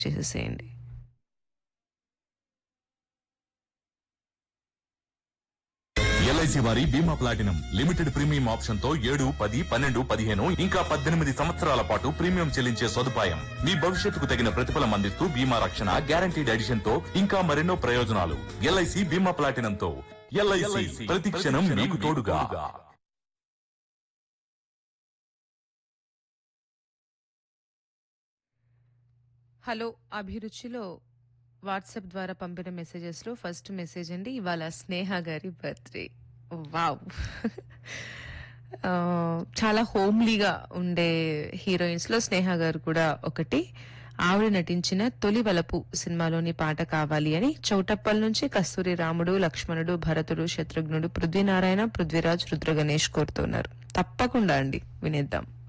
చేసేసేయండి ఎల్ఐసి వారి బీమా ప్లాటినం లిమిటెడ్ ప్రీమియం ఆప్షన్ తో ఏడు పది పన్నెండు పదిహేను ఇంకా పద్దెనిమిది సంవత్సరాల పాటు ప్రీమియం చెల్లించే సదుపాయం మీ భవిష్యత్తుకు తగిన ప్రతిఫలం అందిస్తూ బీమా రక్షణ గ్యారంటీడ్ ఎడిషన్ తో ఇంకా మరెన్నో ప్రయోజనాలు ఎల్ఐసి బీమా ప్లాటినం తో ఎల్ఐసి ప్రతి క్షణం మీకు తోడుగా హలో అభిరుచిలో వాట్సాప్ ద్వారా పంపిన మెసేజెస్లో ఫస్ట్ మెసేజ్ అండి ఇవాళ స్నేహ గారి బర్త్డే వావ్ ఆ, చాలా హోమ్లీగా ఉండే హీరోయిన్స్లో స్నేహ గారు కూడా ఒకటి ఆవిడ నటించిన తొలి వలపు సినిమాలోని పాట కావాలి అని చౌటప్పల్ నుంచి కస్తూరి రాముడు లక్ష్మణుడు భరతుడు శత్రుఘ్నుడు పృథ్వీనారాయణ పృథ్వీరాజ్ రుద్ర గణేష్ కోరుతున్నారు తప్పకుండా అండి వినేద్దాం